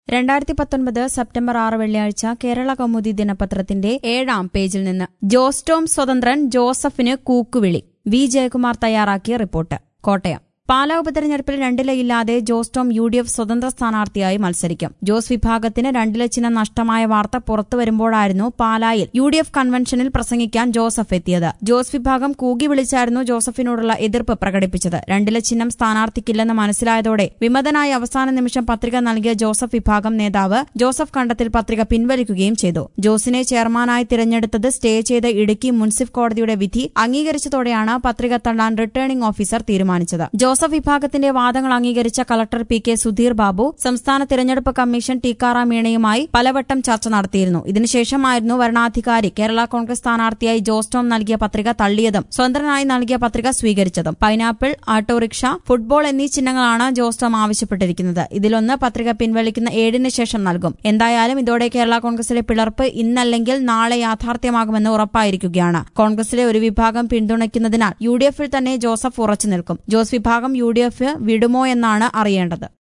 രണ്ടായിരത്തി പത്തൊൻപത് സെപ്റ്റംബർ ആറ് വെള്ളിയാഴ്ച കേരള കൗമുദി ദിനപത്രത്തിന്റെ ഏഴാം പേജിൽ നിന്ന് ജോസ് ടോം സ്വതന്ത്രൻ ജോസഫിന് കൂക്കുവിളി വി ജയകുമാർ തയ്യാറാക്കിയ റിപ്പോർട്ട് കോട്ടയം പാലാ ഉപതെരഞ്ഞെടുപ്പിൽ രണ്ടിലയില്ലാതെ Jose Tom U D F സ്വതന്ത്ര സ്ഥാനാർത്ഥിയായി മത്സരിക്കും ജോസ് വിഭാഗത്തിന് രണ്ടില ചിഹ്നം നഷ്ടമായ വാർത്ത പുറത്തു വരുമ്പോഴായിരുന്നു പാലായിൽ യു ഡി എഫ് കൺവെൻഷനിൽ പ്രസംഗിക്കാൻ ജോസഫ് എത്തിയത് ജോസ് വിഭാഗം കൂകി വിളിച്ചായിരുന്നു ജോസഫിനോടുള്ള എതിർപ്പ് പ്രകടിപ്പിച്ചത് രണ്ടില ചിഹ്നം സ്ഥാനാർത്ഥിക്കില്ലെന്ന് മനസ്സിലായതോടെ വിമതനായി അവസാന നിമിഷം പത്രിക നൽകിയ ജോസഫ് വിഭാഗം നേതാവ് ജോസഫ് കണ്ടത്തിൽ പത്രിക പിൻവലിക്കുകയും ചെയ്തു ജോസിനെ ചെയർമാനായി തിരഞ്ഞെടുത്തത് സ്റ്റേ ചെയ്ത ഇടുക്കി മുൻസിഫ് കോടതിയുടെ വിധി അംഗീകരിച്ചതോടെയാണ് പത്രിക തള്ളാൻ റിട്ടേണിംഗ് ഓഫീസർ തീരുമാനിച്ചത് ജോസഫ് വിഭാഗത്തിന്റെ വാദങ്ങൾ അംഗീകരിച്ച collector P K Sudheer Babu സംസ്ഥാന തിരഞ്ഞെടുപ്പ് കമ്മീഷൻ ടിക്കാറാം മീണയുമായി പലവട്ടം ചർച്ച നടത്തിയിരുന്നു ഇതിനുശേഷമായിരുന്നു വരണാധികാരി കേരള കോൺഗ്രസ് സ്ഥാനാർത്ഥിയായി ജോസ് ടോം നൽകിയ പത്രിക തള്ളിയതും സ്വതന്ത്രനായി നൽകിയ പത്രിക സ്വീകരിച്ചതും പൈനാപ്പിൾ ഓട്ടോറിക്ഷ ഫുട്ബോൾ എന്നീ ചിഹ്നങ്ങളാണ് ജോസ് ടോം ആവശ്യപ്പെട്ടിരിക്കുന്നത് ഇതിലൊന്ന് പത്രിക പിൻവലിക്കുന്ന ഏഴിന് ശേഷം നൽകും എന്തായാലും ഇതോടെ കേരള കോൺഗ്രസിലെ പിളർപ്പ് ഇന്നല്ലെങ്കിൽ നാളെ യാഥാർത്ഥ്യമാകുമെന്ന് ഉറപ്പായിരിക്കുകയാണ് കോൺഗ്രസിലെ ഒരു വിഭാഗം പിന്തുണയ്ക്കുന്നതിനാൽ യു ഡി എഫിൽ തന്നെ ജോസഫ് ഉറച്ചു നിൽക്കും ജോസ് വിഭാഗം യു ഡി എഫ് വിടുമോ എന്നാണ് അറിയേണ്ടത്